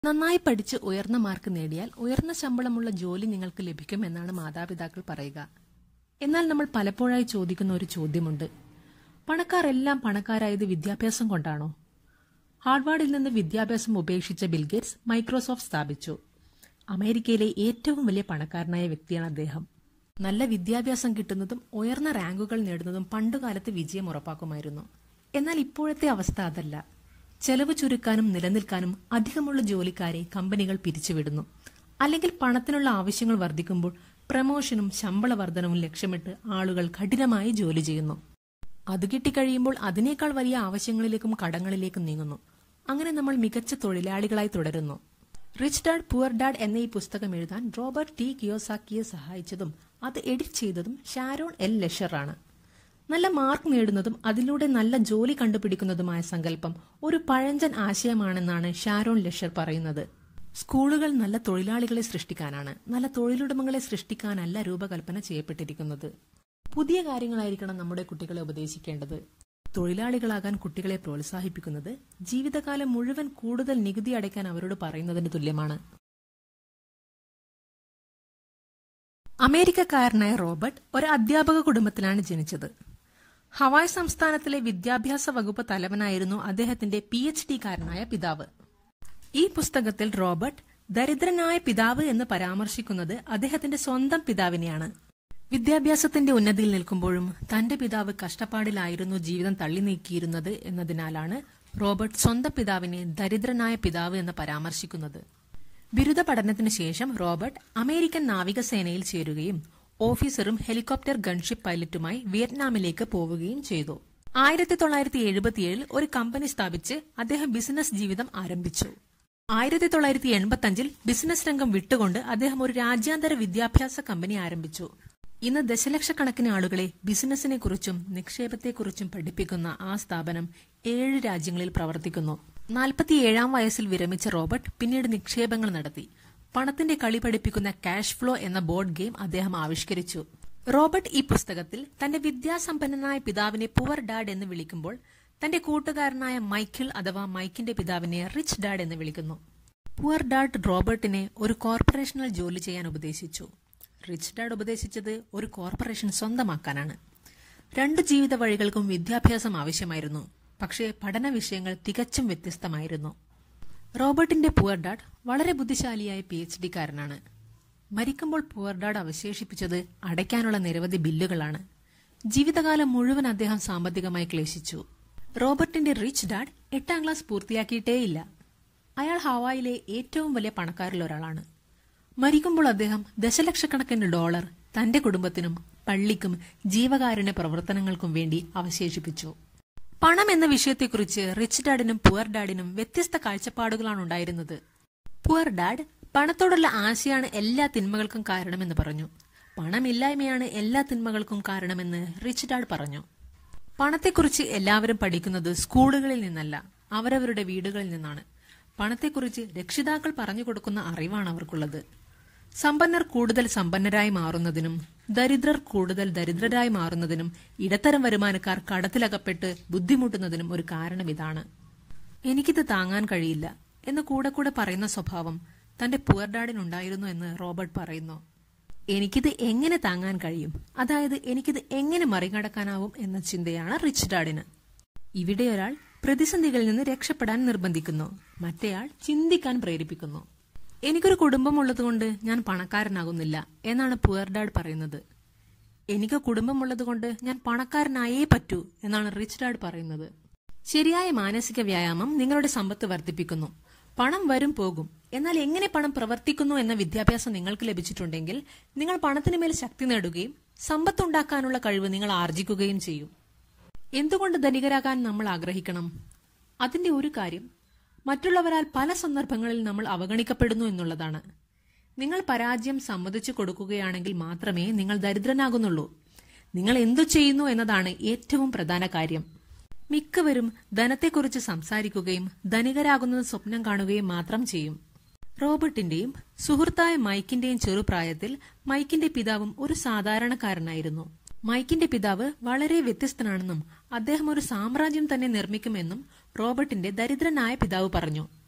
നന്നായി പഠിച്ച് ഉയർന്ന മാർക്ക് നേടിയാൽ ഉയർന്ന ശമ്പളമുള്ള ജോലി നിങ്ങൾക്ക് ലഭിക്കുമെന്നാണ് മാതാപിതാക്കൾ പറയുക എന്നാൽ നമ്മൾ പലപ്പോഴായി ചോദിക്കുന്ന ഒരു ചോദ്യമുണ്ട് പണക്കാർ എല്ലാം പണക്കാരായത് വിദ്യാഭ്യാസം കൊണ്ടാണോ ഹാർവാർഡിൽ നിന്ന് വിദ്യാഭ്യാസം ഉപേക്ഷിച്ച ബിൽഗേറ്റ്സ് മൈക്രോസോഫ്റ്റ് സ്ഥാപിച്ചു അമേരിക്കയിലെ ഏറ്റവും വലിയ പണക്കാരനായ വ്യക്തിയാണ് അദ്ദേഹം നല്ല വിദ്യാഭ്യാസം കിട്ടുന്നതും ഉയർന്ന റാങ്കുകൾ നേടുന്നതും പണ്ടുകാലത്ത് വിജയം ഉറപ്പാക്കുമായിരുന്നു എന്നാൽ ഇപ്പോഴത്തെ അവസ്ഥ അതല്ല ചെലവ് ചുരുക്കാനും നിലനിൽക്കാനും അധികമുള്ള ജോലിക്കാരെ കമ്പനികൾ പിരിച്ചുവിടുന്നു അല്ലെങ്കിൽ പണത്തിനുള്ള ആവശ്യങ്ങൾ വർദ്ധിക്കുമ്പോൾ പ്രമോഷനും ശമ്പള വർധനവും ലക്ഷ്യമിട്ട് ആളുകൾ കഠിനമായി ജോലി ചെയ്യുന്നു അത് കിട്ടിക്കഴിയുമ്പോൾ അതിനേക്കാൾ വലിയ ആവശ്യങ്ങളിലേക്കും കടങ്ങളിലേക്കും നീങ്ങുന്നു അങ്ങനെ നമ്മൾ മികച്ച തൊഴിലാളികളായി തുടരുന്നു റിച്ച് ഡാഡ് പുവർ ഡാഡ് എന്ന ഈ പുസ്തകം എഴുതാൻ റോബർട്ട് ടി കിയോസാക്കിയെ സഹായിച്ചതും അത് എഡിറ്റ് ചെയ്തതും ഷാരോൺ എൽ ലെഷറാണ് നല്ല മാർക്ക് നേടുന്നതും അതിലൂടെ നല്ല ജോലി കണ്ടുപിടിക്കുന്നതുമായ സങ്കല്പം ഒരു പഴഞ്ചൻ ആശയമാണെന്നാണ് ഷാരോൺ ലെഷർ പറയുന്നത് സ്കൂളുകൾ നല്ല തൊഴിലാളികളെ സൃഷ്ടിക്കാനാണ് നല്ല തൊഴിലുടമകളെ സൃഷ്ടിക്കാനല്ല രൂപകൽപ്പന ചെയ്യപ്പെട്ടിരിക്കുന്നത് പുതിയ കാര്യങ്ങളായിരിക്കണം നമ്മുടെ കുട്ടികളെ ഉപദേശിക്കേണ്ടത് തൊഴിലാളികളാകാൻ കുട്ടികളെ പ്രോത്സാഹിപ്പിക്കുന്നത് ജീവിതകാലം മുഴുവൻ കൂടുതൽ നികുതി അടയ്ക്കാൻ അവരോട് പറയുന്നതിന് തുല്യമാണ് അമേരിക്കക്കാരനായ റോബർട്ട് ഒരു അധ്യാപക കുടുംബത്തിലാണ് ജനിച്ചത് ഹവായ് സംസ്ഥാനത്തിലെ വിദ്യാഭ്യാസ വകുപ്പ് തലവനായിരുന്നു അദ്ദേഹത്തിന്റെ പി എച്ച് ഡിക്കാരനായ പിതാവ് ഈ പുസ്തകത്തിൽ റോബർട്ട് ദരിദ്രനായ പിതാവ് എന്ന് പരാമർശിക്കുന്നത് അദ്ദേഹത്തിന്റെ സ്വന്തം പിതാവിനെയാണ് വിദ്യാഭ്യാസത്തിന്റെ ഉന്നതിയിൽ നിൽക്കുമ്പോഴും തന്റെ പിതാവ് കഷ്ടപ്പാടിലായിരുന്നു ജീവിതം തള്ളി നീക്കിയിരുന്നത് എന്നതിനാലാണ് റോബർട്ട് സ്വന്തം പിതാവിനെ ദരിദ്രനായ പിതാവ് എന്ന് പരാമർശിക്കുന്നത് ബിരുദ പഠനത്തിന് ശേഷം റോബർട്ട് അമേരിക്കൻ നാവികസേനയിൽ ചേരുകയും ഓഫീസറും ഹെലികോപ്റ്റർ ഗൺഷിപ്പ് പൈലറ്റുമായി വിയറ്റ്നാമിലേക്ക് പോവുകയും ചെയ്തു ആയിരത്തി തൊള്ളായിരത്തി എഴുപത്തിയേഴിൽ ഒരു കമ്പനി സ്ഥാപിച്ച് അദ്ദേഹം ബിസിനസ് ജീവിതം ആരംഭിച്ചു ആയിരത്തി തൊള്ളായിരത്തി എൺപത്തി അഞ്ചിൽ ബിസിനസ് രംഗം വിട്ടുകൊണ്ട് അദ്ദേഹം ഒരു രാജ്യാന്തര വിദ്യാഭ്യാസ കമ്പനി ആരംഭിച്ചു ഇന്ന് ദശലക്ഷക്കണക്കിന് ആളുകളെ ബിസിനസിനെ കുറിച്ചും നിക്ഷേപത്തെക്കുറിച്ചും പഠിപ്പിക്കുന്ന ആ സ്ഥാപനം ഏഴ് രാജ്യങ്ങളിൽ പ്രവർത്തിക്കുന്നു നാൽപ്പത്തിയേഴാം വയസ്സിൽ വിരമിച്ച റോബർട്ട് പിന്നീട് നിക്ഷേപങ്ങൾ നടത്തി പണത്തിന്റെ കളി പഠിപ്പിക്കുന്ന ക്യാഷ് ഫ്ലോ എന്ന ബോർഡ് ഗെയിം അദ്ദേഹം ആവിഷ്കരിച്ചു റോബർട്ട് ഈ പുസ്തകത്തിൽ തന്റെ വിദ്യാസമ്പന്നനായ പിതാവിനെ പുവർ ഡാഡ് എന്ന് വിളിക്കുമ്പോൾ തന്റെ കൂട്ടുകാരനായ മൈക്കിൾ അഥവാ മൈക്കിന്റെ പിതാവിനെ റിച്ച് ഡാഡ് എന്ന് വിളിക്കുന്നു പുവർ ഡാഡ് റോബർട്ടിനെ ഒരു കോർപ്പറേഷനിൽ ജോലി ചെയ്യാൻ ഉപദേശിച്ചു റിച്ച് ഡാഡ് ഉപദേശിച്ചത് ഒരു കോർപ്പറേഷൻ സ്വന്തമാക്കാനാണ് രണ്ട് ജീവിത വഴികൾക്കും വിദ്യാഭ്യാസം ആവശ്യമായിരുന്നു പക്ഷേ പഠന വിഷയങ്ങൾ തികച്ചും വ്യത്യസ്തമായിരുന്നു റോബർട്ടിന്റെ പുവർ ഡാഡ് വളരെ ബുദ്ധിശാലിയായ പി എച്ച് ഡിക്കാരനാണ് മരിക്കുമ്പോൾ പുവർ ഡാഡ് അവശേഷിപ്പിച്ചത് അടയ്ക്കാനുള്ള നിരവധി ബില്ലുകളാണ് ജീവിതകാലം മുഴുവൻ അദ്ദേഹം സാമ്പത്തികമായി ക്ലേശിച്ചു റോബർട്ടിന്റെ റിച്ച് ഡാഡ് എട്ടാം ക്ലാസ് പൂർത്തിയാക്കിയിട്ടേയില്ല അയാൾ ഹവായിലെ ഏറ്റവും വലിയ പണക്കാരിൽ ഒരാളാണ് മരിക്കുമ്പോൾ അദ്ദേഹം ദശലക്ഷക്കണക്കിന് ഡോളർ തന്റെ കുടുംബത്തിനും പള്ളിക്കും ജീവകാരുണ്യ പ്രവർത്തനങ്ങൾക്കും വേണ്ടി അവശേഷിപ്പിച്ചു പണം എന്ന വിഷയത്തെക്കുറിച്ച് റിച്ച് ഡാഡിനും പുവർ ഡാഡിനും വ്യത്യസ്ത കാഴ്ചപ്പാടുകളാണ് ഉണ്ടായിരുന്നത് പുവർ ഡാഡ് പണത്തോടുള്ള ആശയാണ് എല്ലാ തിന്മകൾക്കും കാരണമെന്ന് പറഞ്ഞു പണമില്ലായ്മയാണ് എല്ലാ തിന്മകൾക്കും കാരണമെന്ന് റിച്ച് ഡാഡ് പറഞ്ഞു പണത്തെക്കുറിച്ച് എല്ലാവരും പഠിക്കുന്നത് സ്കൂളുകളിൽ നിന്നല്ല അവരവരുടെ വീടുകളിൽ നിന്നാണ് പണത്തെക്കുറിച്ച് രക്ഷിതാക്കൾ പറഞ്ഞു കൊടുക്കുന്ന അറിവാണ് അവർക്കുള്ളത് സമ്പന്നർ കൂടുതൽ സമ്പന്നരായി മാറുന്നതിനും ദരിദ്രർ കൂടുതൽ ദരിദ്രരായി മാറുന്നതിനും ഇടത്തരം വരുമാനക്കാർ കടത്തിലകപ്പെട്ട് ബുദ്ധിമുട്ടുന്നതിനും ഒരു കാരണം ഇതാണ് എനിക്കിത് താങ്ങാൻ കഴിയില്ല എന്ന് കൂടെ കൂടെ പറയുന്ന സ്വഭാവം തന്റെ പുവർ ഡാഡിനുണ്ടായിരുന്നു എന്ന് റോബർട്ട് പറയുന്നു എനിക്കിത് എങ്ങനെ താങ്ങാൻ കഴിയും അതായത് എനിക്കിത് എങ്ങനെ മറികടക്കാനാവും എന്ന ചിന്തയാണ് റിച്ച് ഡാഡിന് ഇവിടെ ഒരാൾ പ്രതിസന്ധികളിൽ നിന്ന് രക്ഷപ്പെടാൻ നിർബന്ധിക്കുന്നു മറ്റേയാൾ ചിന്തിക്കാൻ പ്രേരിപ്പിക്കുന്നു എനിക്കൊരു കുടുംബമുള്ളതുകൊണ്ട് ഞാൻ പണക്കാരനാകുന്നില്ല എന്നാണ് പുവർ ഡാഡ് പറയുന്നത് എനിക്ക് കുടുംബമുള്ളതുകൊണ്ട് ഞാൻ പണക്കാരനായേ പറ്റൂ എന്നാണ് റിച്ച് ഡാഡ് പറയുന്നത് ശരിയായ മാനസിക വ്യായാമം നിങ്ങളുടെ സമ്പത്ത് വർദ്ധിപ്പിക്കുന്നു പണം വരും പോകും എന്നാൽ എങ്ങനെ പണം പ്രവർത്തിക്കുന്നു എന്ന വിദ്യാഭ്യാസം നിങ്ങൾക്ക് ലഭിച്ചിട്ടുണ്ടെങ്കിൽ നിങ്ങൾ പണത്തിന് മേൽ ശക്തി നേടുകയും സമ്പത്തുണ്ടാക്കാനുള്ള കഴിവ് നിങ്ങൾ ആർജിക്കുകയും ചെയ്യും എന്തുകൊണ്ട് ധനികരാകാൻ നമ്മൾ ആഗ്രഹിക്കണം അതിന്റെ ഒരു കാര്യം മറ്റുള്ളവരാൽ പല സന്ദർഭങ്ങളിൽ നമ്മൾ അവഗണിക്കപ്പെടുന്നു എന്നുള്ളതാണ് നിങ്ങൾ പരാജയം സമ്മതിച്ചു കൊടുക്കുകയാണെങ്കിൽ മാത്രമേ നിങ്ങൾ ദരിദ്രനാകുന്നുള്ളൂ നിങ്ങൾ എന്തു ചെയ്യുന്നു എന്നതാണ് ഏറ്റവും പ്രധാന കാര്യം മിക്കവരും ധനത്തെക്കുറിച്ച് സംസാരിക്കുകയും ധനികരാകുന്നത് സ്വപ്നം കാണുകയും മാത്രം ചെയ്യും റോബർട്ടിന്റെയും സുഹൃത്തായ മൈക്കിന്റെയും ചെറുപ്രായത്തിൽ മൈക്കിന്റെ പിതാവും ഒരു സാധാരണക്കാരനായിരുന്നു മൈക്കിന്റെ പിതാവ് വളരെ വ്യത്യസ്തനാണെന്നും അദ്ദേഹം ഒരു സാമ്രാജ്യം തന്നെ നിർമ്മിക്കുമെന്നും റോബർട്ടിന്റെ ദരിദ്രനായ പിതാവ് പറഞ്ഞു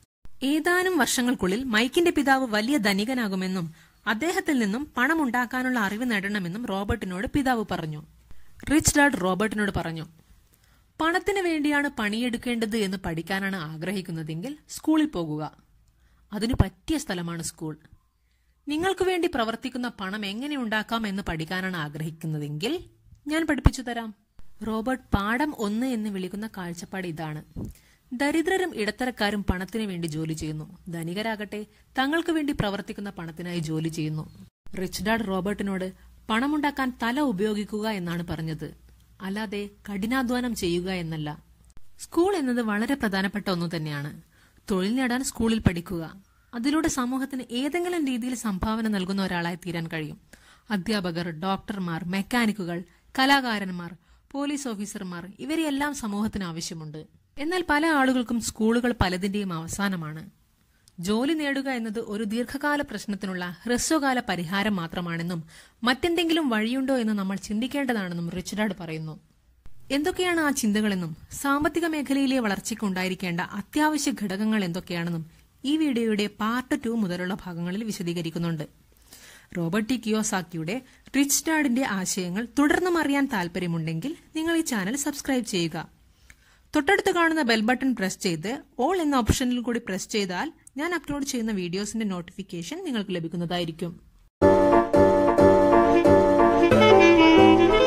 ഏതാനും വർഷങ്ങൾക്കുള്ളിൽ മൈക്കിന്റെ പിതാവ് വലിയ ധനികനാകുമെന്നും അദ്ദേഹത്തിൽ നിന്നും പണമുണ്ടാക്കാനുള്ള അറിവ് നേടണമെന്നും റോബർട്ടിനോട് പിതാവ് പറഞ്ഞു റിച്ച് ഡാഡ് റോബർട്ടിനോട് പറഞ്ഞു പണത്തിന് വേണ്ടിയാണ് പണിയെടുക്കേണ്ടത് എന്ന് പഠിക്കാനാണ് ആഗ്രഹിക്കുന്നതെങ്കിൽ സ്കൂളിൽ പോകുക അതിനു പറ്റിയ സ്ഥലമാണ് സ്കൂൾ നിങ്ങൾക്ക് വേണ്ടി പ്രവർത്തിക്കുന്ന പണം എങ്ങനെ ഉണ്ടാക്കാം എന്ന് പഠിക്കാനാണ് ആഗ്രഹിക്കുന്നതെങ്കിൽ ഞാൻ പഠിപ്പിച്ചു തരാം റോബർട്ട് പാഠം ഒന്ന് എന്ന് വിളിക്കുന്ന കാഴ്ചപ്പാട് ഇതാണ് ദരിദ്രരും ഇടത്തരക്കാരും പണത്തിന് വേണ്ടി ജോലി ചെയ്യുന്നു ധനികരാകട്ടെ തങ്ങൾക്ക് വേണ്ടി പ്രവർത്തിക്കുന്ന പണത്തിനായി ജോലി ചെയ്യുന്നു റിച്ച് ഡാഡ് റോബർട്ടിനോട് പണമുണ്ടാക്കാൻ തല ഉപയോഗിക്കുക എന്നാണ് പറഞ്ഞത് അല്ലാതെ കഠിനാധ്വാനം ചെയ്യുക എന്നല്ല സ്കൂൾ എന്നത് വളരെ പ്രധാനപ്പെട്ട ഒന്നു തന്നെയാണ് തൊഴിൽ നേടാൻ സ്കൂളിൽ പഠിക്കുക അതിലൂടെ സമൂഹത്തിന് ഏതെങ്കിലും രീതിയിൽ സംഭാവന നൽകുന്ന ഒരാളായി തീരാൻ കഴിയും അധ്യാപകർ ഡോക്ടർമാർ മെക്കാനിക്കുകൾ കലാകാരന്മാർ പോലീസ് ഓഫീസർമാർ ഇവരെയെല്ലാം സമൂഹത്തിന് ആവശ്യമുണ്ട് എന്നാൽ പല ആളുകൾക്കും സ്കൂളുകൾ പലതിന്റെയും അവസാനമാണ് ജോലി നേടുക എന്നത് ഒരു ദീർഘകാല പ്രശ്നത്തിനുള്ള ഹ്രസ്വകാല പരിഹാരം മാത്രമാണെന്നും മറ്റെന്തെങ്കിലും വഴിയുണ്ടോ എന്ന് നമ്മൾ ചിന്തിക്കേണ്ടതാണെന്നും റിച്ചർഡ് പറയുന്നു എന്തൊക്കെയാണ് ആ ചിന്തകളെന്നും സാമ്പത്തിക മേഖലയിലെ വളർച്ചയ്ക്ക് ഉണ്ടായിരിക്കേണ്ട അത്യാവശ്യ ഘടകങ്ങൾ എന്തൊക്കെയാണെന്നും ഈ വീഡിയോയുടെ പാർട്ട് ടു മുതലുള്ള ഭാഗങ്ങളിൽ വിശദീകരിക്കുന്നുണ്ട് റോബർട്ട് ടി കിയോസാക്കിയുടെ റിച്ച് ഡാഡിന്റെ ആശയങ്ങൾ തുടർന്നും അറിയാൻ താല്പര്യമുണ്ടെങ്കിൽ നിങ്ങൾ ഈ ചാനൽ സബ്സ്ക്രൈബ് ചെയ്യുക തൊട്ടടുത്ത് കാണുന്ന ബെൽ ബട്ടൺ പ്രസ് ചെയ്ത് ഓൾ എന്ന ഓപ്ഷനിൽ കൂടി പ്രസ് ചെയ്താൽ ഞാൻ അപ്ലോഡ് ചെയ്യുന്ന വീഡിയോസിന്റെ നോട്ടിഫിക്കേഷൻ നിങ്ങൾക്ക് ലഭിക്കുന്നതായിരിക്കും